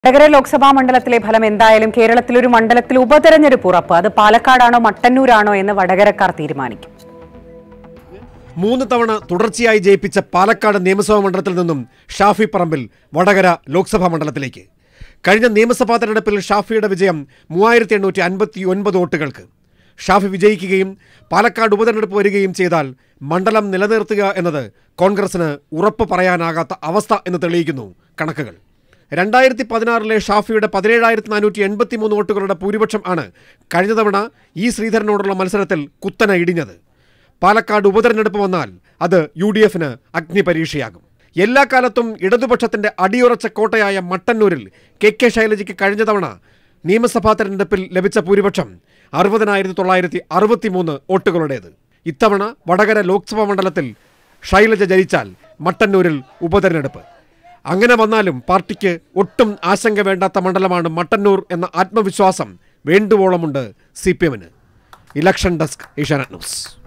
വടകര ലോക്സഭാ മണ്ഡലത്തിലെ ഫലം എന്തായാലും കേരളത്തിൽ ഒരു മണ്ഡലത്തിൽ ഉപതെരഞ്ഞെടുപ്പ് ഉറപ്പ് അത് പാലക്കാടാണോ മട്ടന്നൂരാണോ എന്ന് വടകരക്കാർ തീരുമാനിക്കും മൂന്ന് തവണ തുടർച്ചയായി ജയിപ്പിച്ച പാലക്കാട് നിയമസഭാ മണ്ഡലത്തിൽ നിന്നും ഷാഫി പറമ്പിൽ വടകര ലോക്സഭാ മണ്ഡലത്തിലേക്ക് കഴിഞ്ഞ നിയമസഭാ തെരഞ്ഞെടുപ്പിൽ ഷാഫിയുടെ വിജയം മൂവായിരത്തി എണ്ണൂറ്റി അൻപത്തി ഒൻപത് വോട്ടുകൾക്ക് ഷാഫി വിജയിക്കുകയും പാലക്കാട് ഉപതെരഞ്ഞെടുപ്പ് വരികയും ചെയ്താൽ മണ്ഡലം നിലനിർത്തുക എന്നത് കോൺഗ്രസിന് ഉറപ്പ് പറയാനാകാത്ത അവസ്ഥ എന്ന് തെളിയിക്കുന്നു കണക്കുകൾ രണ്ടായിരത്തി പതിനാറിലെ ഷാഫിയുടെ പതിനേഴായിരത്തി നാനൂറ്റി എൺപത്തി മൂന്ന് വോട്ടുകളുടെ ഭൂരിപക്ഷം ആണ് കഴിഞ്ഞ തവണ ഇ ശ്രീധരനോടുള്ള മത്സരത്തിൽ കുത്തനെ ഇടിഞ്ഞത് പാലക്കാട് ഉപതെരഞ്ഞെടുപ്പ് വന്നാൽ അത് യു ഡി എഫിന് അഗ്നിപരീക്ഷയാകും എല്ലാ കാലത്തും ഇടതുപക്ഷത്തിന്റെ അടിയുറച്ച കോട്ടയായ മട്ടന്നൂരിൽ കെ കെ ശൈലജയ്ക്ക് കഴിഞ്ഞ തവണ നിയമസഭാ തെരഞ്ഞെടുപ്പിൽ ലഭിച്ച ഭൂരിപക്ഷം അറുപതിനായിരത്തി തൊള്ളായിരത്തി അറുപത്തിമൂന്ന് വോട്ടുകളുടേത് ഇത്തവണ വടകര ലോക്സഭാ മണ്ഡലത്തിൽ ശൈലജ ജയിച്ചാൽ മട്ടന്നൂരിൽ ഉപതെരഞ്ഞെടുപ്പ് അങ്ങനെ വന്നാലും പാർട്ടിക്ക് ഒട്ടും ആശങ്ക വേണ്ടാത്ത മണ്ഡലമാണ് മട്ടന്നൂർ എന്ന ആത്മവിശ്വാസം വേണ്ടുവോളമുണ്ട് സി പി എമ്മിന് ഇലക്ഷൻ ഡെസ്ക് ഏഷ്യാനെറ്റ് ന്യൂസ്